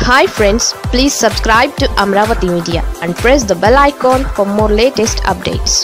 hi friends please subscribe to Amaravati media and press the bell icon for more latest updates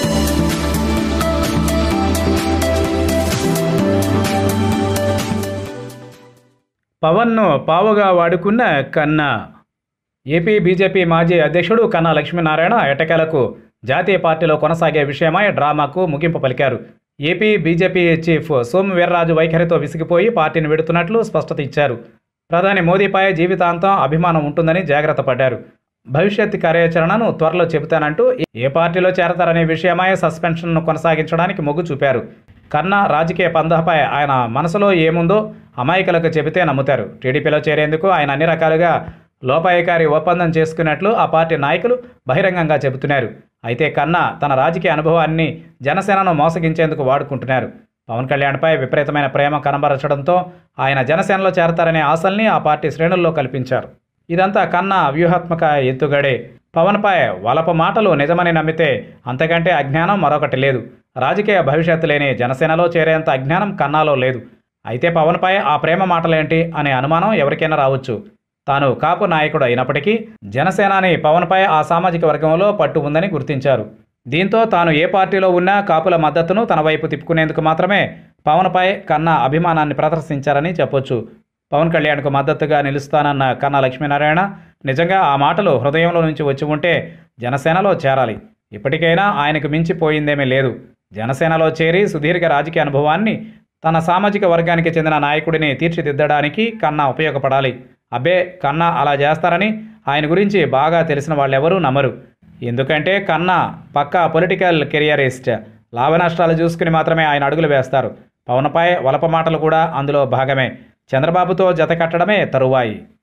పవన్ను పావుగా వాడుకున్న Kanna AP BJP మాజీ అధ్యక్షుడు కన్నా లక్ష్మీనారాయణ ఎటకేలకు జాతీయ పార్టీలో కొనసాగే విషయమై డ్రామాకు ముగింపు పలికారు AP BJP chief Somu Veerraju వైఖరితో విసిగిపోయి పార్టీని విడుతున్నట్లు స్పష్టత ఇచ్చారు ప్రధాని మోదీపై జీవితాంతం అభిమానం ఉంటుందని జాగ్రత్త పడ్డారు భవిష్యత్ కార్యాచరణను త్వరలో చెబుతానంటూ ఏ పార్టీలో చేరతారనే విషయమై సస్పెన్షన్ను కొనసాగించడానికి మొగ్గు చూపారు కన్నా రాజకీయ పందాపై ఆయన మనసులో ఏముందో అమాయకులకు చెబితే నమ్ముతారు టీడీపీలో చేరేందుకు ఆయన అన్ని రకాలుగా లోపాయకారి ఒప్పందం చేసుకున్నట్లు ఆ పార్టీ నాయకులు బహిరంగంగా చెబుతున్నారు అయితే కన్నా తన రాజకీయ అనుభవాన్ని జనసేనను మోసగించేందుకు వాడుకుంటున్నారు పవన్ కళ్యాణ్పై విపరీతమైన ప్రేమ కనబరచడంతో ఆయన జనసేనలో చేరతారనే ఆశల్ని ఆ పార్టీ శ్రేణుల్లో కల్పించారు ఇదంతా కన్నా వ్యూహాత్మక ఎత్తుగడే పవన్పై వలప మాటలు నిజమని నమ్మితే అంతకంటే అజ్ఞానం మరొకటి లేదు రాజకీయ భవిష్యత్తు లేని జనసేనలో చేరేంత అజ్ఞానం కన్నాలో లేదు అయితే పవన్పై ఆ ప్రేమ మాటలేంటి అనే అనుమానం ఎవరికైనా రావచ్చు తాను కాపు నాయకుడు అయినప్పటికీ జనసేనాని పవన్పై ఆ సామాజిక వర్గంలో పట్టు ఉందని గుర్తించారు దీంతో తాను ఏ పార్టీలో ఉన్నా కాపుల మద్దతును తన వైపు తిప్పుకునేందుకు మాత్రమే పవన్పై కన్నా అభిమానాన్ని ప్రదర్శించారని చెప్పొచ్చు పవన్ కళ్యాణ్కు మద్దతుగా నిలుస్తానన్న కన్నా లక్ష్మీనారాయణ నిజంగా ఆ మాటలు హృదయంలో నుంచి వచ్చి ఉంటే జనసేనలో చేరాలి ఇప్పటికైనా ఆయనకు మించిపోయిందేమీ లేదు జనసేనలో చేరి సుదీర్ఘ రాజకీయ అనుభవాన్ని తన సామాజిక వర్గానికి చెందిన నాయకుడిని తీర్చిదిద్దడానికి కన్నా ఉపయోగపడాలి అబ్బే కన్నా అలా చేస్తారని ఆయన గురించి బాగా తెలిసిన వాళ్ళెవరూ నమ్మరు ఎందుకంటే కన్నా పక్కా పొలిటికల్ కెరియరిస్ట్ లాభ నష్టాలు చూసుకుని మాత్రమే ఆయన అడుగులు వేస్తారు పవన్పై వలప మాటలు కూడా అందులో భాగమే చంద్రబాబుతో జత కట్టడమే తరువాయి